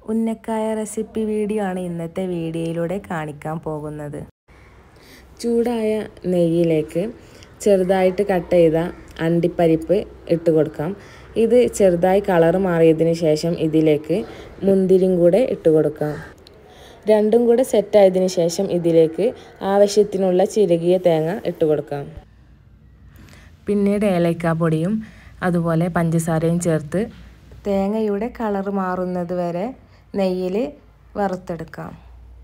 ഉന്നക്കായ recipe video ആണ് ഇന്നത്തെ വീഡിയോയിലൂടെ കാണിക്കാൻ പോകുന്നത് ചൂടായ നെയ്യിലേക്ക് ചെറുതായിട്ട് കട്ട് ചെയ്ത അണ്ടിപ്പരിപ്പ് ഇട്ട് കൊടുക്കാം ഇത് ചെറുതായി കളർ മാറിയതിന് ശേഷം ഇതിലേക്ക് മുന്തിരിയും കൂടെ ഇട്ട് കൊടുക്കാം രണ്ടും കൂടെ സെറ്റായതിനു ശേഷം ഇതിലേക്ക് ആവശ്യത്തിനുള്ള ചിരകിയ തേങ്ങ ഇട്ട് കൊടുക്കാം പിന്നീട് ഏലക്കാപ്പൊടിയും അതുപോലെ പഞ്ചസാരയും ചേർത്ത് തേങ്ങയുടെ കളർ മാറുന്നത് വരെ നെയ്യിൽ വറുത്തെടുക്കാം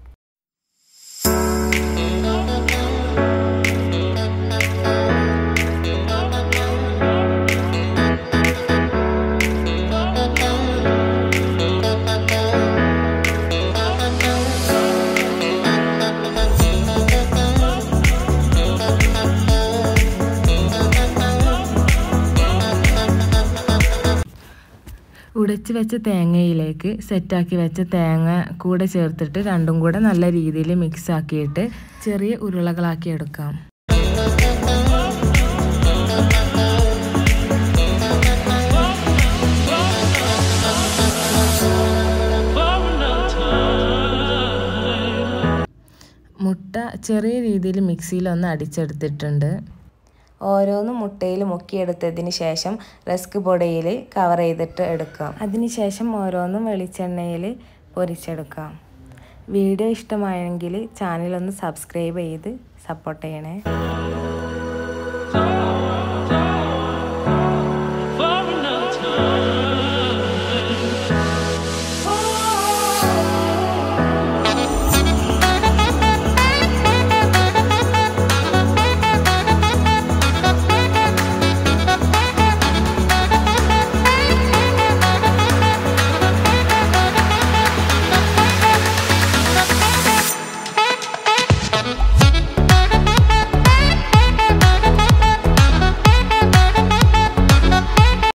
ഉടച്ച് വെച്ച തേങ്ങയിലേക്ക് സെറ്റാക്കി വെച്ച തേങ്ങ കൂടെ ചേർത്തിട്ട് രണ്ടും കൂടെ നല്ല രീതിയിൽ മിക്സ് ആക്കിയിട്ട് ചെറിയ ഉരുളകളാക്കി എടുക്കാം മുട്ട ചെറിയ രീതിയിൽ മിക്സിയിൽ ഒന്ന് അടിച്ചെടുത്തിട്ടുണ്ട് ഓരോന്നും മുട്ടയിൽ മുക്കിയെടുത്തതിന് ശേഷം റസ്ക് പൊടിയിൽ കവർ ചെയ്തിട്ട് എടുക്കാം അതിനുശേഷം ഓരോന്നും വെളിച്ചെണ്ണയിൽ പൊരിച്ചെടുക്കാം വീഡിയോ ഇഷ്ടമായെങ്കിൽ ചാനലൊന്ന് സബ്സ്ക്രൈബ് ചെയ്ത് സപ്പോർട്ട് ചെയ്യണേ